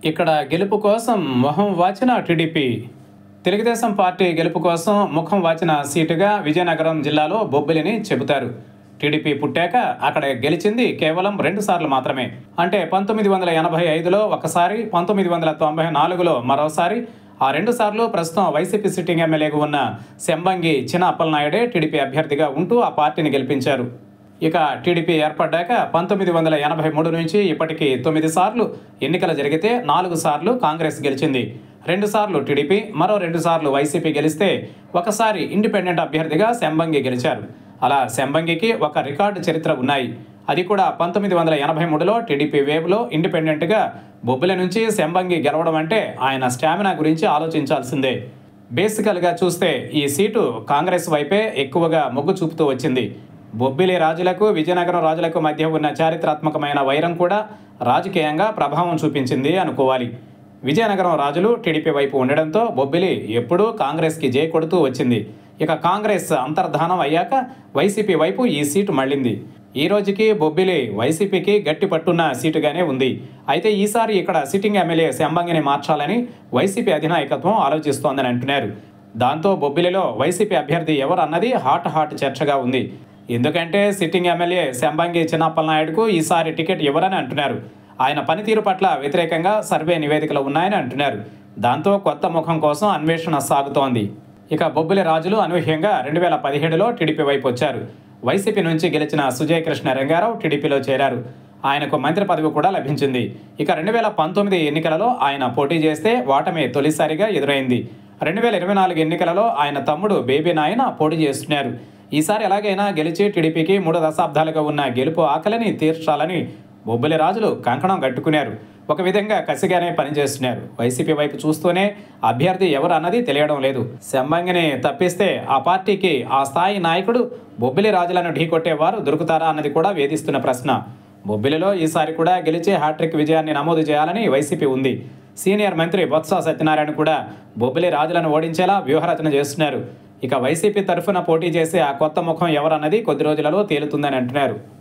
ఇక్కడ గెలుపు కోసం మొహం వాచిన టీడీపీ తెలుగుదేశం పార్టీ గెలుపు కోసం ముఖం వాచిన సీటుగా విజయనగరం జిల్లాలో బొబ్బిలిని చెబుతారు టీడీపీ పుట్టాక అక్కడ గెలిచింది కేవలం రెండు సార్లు మాత్రమే అంటే పంతొమ్మిది వందల ఎనభై ఐదులో ఒకసారి పంతొమ్మిది వందల తొంభై నాలుగులో మరోసారి ఆ రెండు సార్లు ప్రస్తుతం వైసీపీ సిట్టింగ్ ఎమ్మెల్యేగా ఉన్న శంబంగి చిన అప్పలనాయుడే టీడీపీ అభ్యర్థిగా ఉంటూ ఆ పార్టీని గెలిపించారు ఇక టీడీపీ ఏర్పడ్డాక పంతొమ్మిది వందల ఎనభై మూడు నుంచి ఇప్పటికి తొమ్మిది సార్లు ఎన్నికలు జరిగితే నాలుగు సార్లు కాంగ్రెస్ గెలిచింది రెండు సార్లు టీడీపీ మరో రెండు సార్లు వైసీపీ గెలిస్తే ఒకసారి ఇండిపెండెంట్ అభ్యర్థిగా శంబంగి గెలిచారు అలా శంబంగికి ఒక రికార్డు చరిత్ర ఉన్నాయి అది కూడా పంతొమ్మిది వందల ఎనభై మూడులో టీడీపీ వేవ్లో ఇండిపెండెంట్గా బొబ్బిలి నుంచి శంబంగి గెలవడం అంటే ఆయన స్టామినా గురించి ఆలోచించాల్సిందే బేసికల్గా చూస్తే ఈ సీటు కాంగ్రెస్ వైపే ఎక్కువగా మొగ్గు చూపుతూ వచ్చింది బొబ్బిలి రాజులకు విజయనగరం రాజులకు మధ్య ఉన్న చారిత్రాత్మకమైన వైరం కూడా రాజకీయంగా ప్రభావం చూపించింది అనుకోవాలి విజయనగరం రాజులు టీడీపీ వైపు ఉండడంతో బొబ్బిలి ఎప్పుడూ కాంగ్రెస్కి జై కొడుతూ వచ్చింది ఇక కాంగ్రెస్ అంతర్ధానం అయ్యాక వైసీపీ వైపు ఈ సీటు మళ్ళింది ఈ రోజుకి బొబ్బిలి వైసీపీకి గట్టి పట్టున్న సీటుగానే ఉంది అయితే ఈసారి ఇక్కడ సిట్టింగ్ ఎమ్మెల్యే శంబంగిని మార్చాలని వైసీపీ అధినాయకత్వం ఆలోచిస్తోందని అంటున్నారు దాంతో బొబ్బిలిలో వైసీపీ అభ్యర్థి ఎవరు అన్నది హాట్ హాట్ చర్చగా ఉంది ఎందుకంటే సిట్టింగ్ ఎమ్మెల్యే శంబంగి చిన్నప్పలనాయుడుకు ఈసారి టికెట్ ఇవ్వరని అంటున్నారు ఆయన పనితీరు పట్ల వ్యతిరేకంగా సర్వే నివేదికలు ఉన్నాయని అంటున్నారు దాంతో కొత్త ముఖం కోసం అన్వేషణ సాగుతోంది ఇక బొబ్బిలి రాజులు అనూహ్యంగా రెండు వేల పదిహేడులో టీడీపీ వైపు వచ్చారు వైసీపీ నుంచి గెలిచిన సుజయ్ కృష్ణ రంగారావు టీడీపీలో చేరారు ఆయనకు మంత్రి పదవి కూడా లభించింది ఇక రెండు వేల పంతొమ్మిది ఎన్నికలలో ఆయన పోటీ చేస్తే ఓటమి తొలిసారిగా ఎదురైంది రెండు వేల ఇరవై నాలుగు ఎన్నికలలో ఆయన తమ్ముడు బేబీ నాయన పోటీ చేస్తున్నారు ఈసారి ఎలాగైనా గెలిచి టీడీపీకి మూడు దశాబ్దాలుగా ఉన్న గెలుపు ఆకలిని తీర్చాలని బొబ్బిలి రాజులు కంకణం కట్టుకున్నారు ఒక విధంగా కసిగానే పనిచేస్తున్నారు వైసీపీ వైపు చూస్తూనే అభ్యర్థి ఎవరు అన్నది తెలియడం లేదు శంబంగిని తప్పిస్తే ఆ పార్టీకి ఆ స్థాయి నాయకుడు బొబ్బిలి రాజులను ఢీకొట్టేవారు దొరుకుతారా అన్నది కూడా వేధిస్తున్న ప్రశ్న బొబ్బిలిలో ఈసారి కూడా గెలిచి హ్యాట్రిక్ విజయాన్ని నమోదు చేయాలని వైసీపీ ఉంది సీనియర్ మంత్రి బొత్స సత్యనారాయణ కూడా బొబ్బిలి రాజులను ఓడించేలా వ్యూహరచన చేస్తున్నారు ఇక వైసీపీ తరఫున పోటీ చేసే ఆ కొత్త ముఖం ఎవరన్నది కొద్ది రోజులలో తేలుతుందని అంటున్నారు